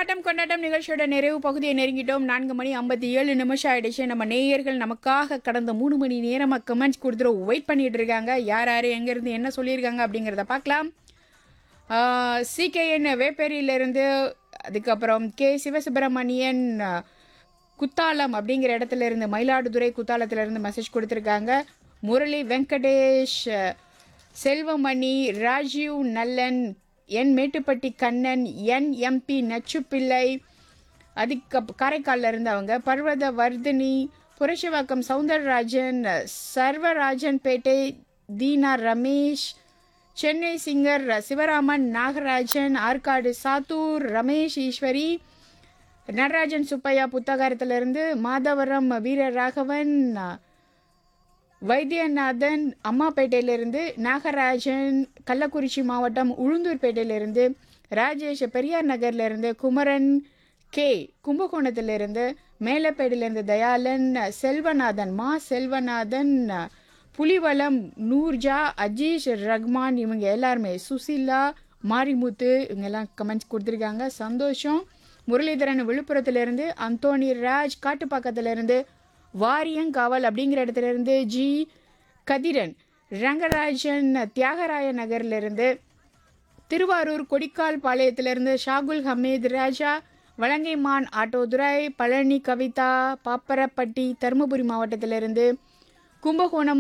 ஆட்டம் கொண்டாட்டம் நிகழ்ச்சியோட நிறைவு பகுதியை நெருங்கிட்டோம் நான்கு மணி ஐம்பத்தி ஏழு நிமிஷம் ஆயிடுச்சு நம்ம நேயர்கள் நமக்காக கடந்த மூணு மணி நேரமாக கமெண்ட்ஸ் கொடுத்துட்டு வெயிட் பண்ணிட்டு இருக்காங்க யார் யார் எங்கேருந்து என்ன சொல்லியிருக்காங்க அப்படிங்கிறத பார்க்கலாம் சிகேஎன் வேப்பேரியிலிருந்து அதுக்கப்புறம் கே சிவசுப்பிரமணியன் ஆ, குத்தாலம் அப்படிங்கிற இடத்துல இருந்து மயிலாடுதுறை குத்தாலத்துல இருந்து மெசேஜ் கொடுத்துருக்காங்க முரளி வெங்கடேஷ் செல்வமணி ராஜீவ் நல்லன் என் மேட்டுப்பட்டி கண்ணன் என் எம்பி நச்சுப்பிள்ளை அதுக்கு காரைக்காலில் இருந்தவங்க பர்வத வர்தினி புரட்சிவாக்கம் சவுந்தரராஜன் சர்வராஜன் பேட்டை தீனா ரமேஷ் சென்னை சிங்கர் சிவராமன் நாகராஜன் ஆற்காடு சாத்தூர் ரமேஷ் ஈஸ்வரி நடராஜன் சுப்பையா புத்தகாரத்திலிருந்து மாதவரம் வீரராகவன் வைத்தியநாதன் அம்மாப்பேட்டையிலிருந்து நாகராஜன் கள்ளக்குறிச்சி மாவட்டம் உளுந்தூர்பேட்டையிலிருந்து ராஜேஷ் பெரியார் நகர்லேருந்து குமரன் கே கும்பகோணத்திலிருந்து மேலப்பேட்டையிலிருந்து தயாளன் செல்வநாதன் மா செல்வநாதன் புலிவலம் நூர்ஜா அஜீஷ் ரஹ்மான் இவங்க எல்லாருமே சுசிலா மாரிமுத்து இவங்கெல்லாம் கமெண்ட்ஸ் கொடுத்துருக்காங்க சந்தோஷம் முரளிதரன் விழுப்புரத்திலிருந்து அந்தோணி ராஜ் காட்டுப்பாக்கத்திலிருந்து வாரியங்காவல் அப்படிங்கிற இடத்துல இருந்து ஜி கதிரன் ரங்கராஜன் தியாகராய நகர்லேருந்து திருவாரூர் கொடிக்கால் பாளையத்திலிருந்து ஷாகுல் ஹமீத் ராஜா வலங்கைமான் ஆட்டோதுரை பழனி கவிதா பாப்பரப்பட்டி தருமபுரி மாவட்டத்திலிருந்து கும்பகோணம்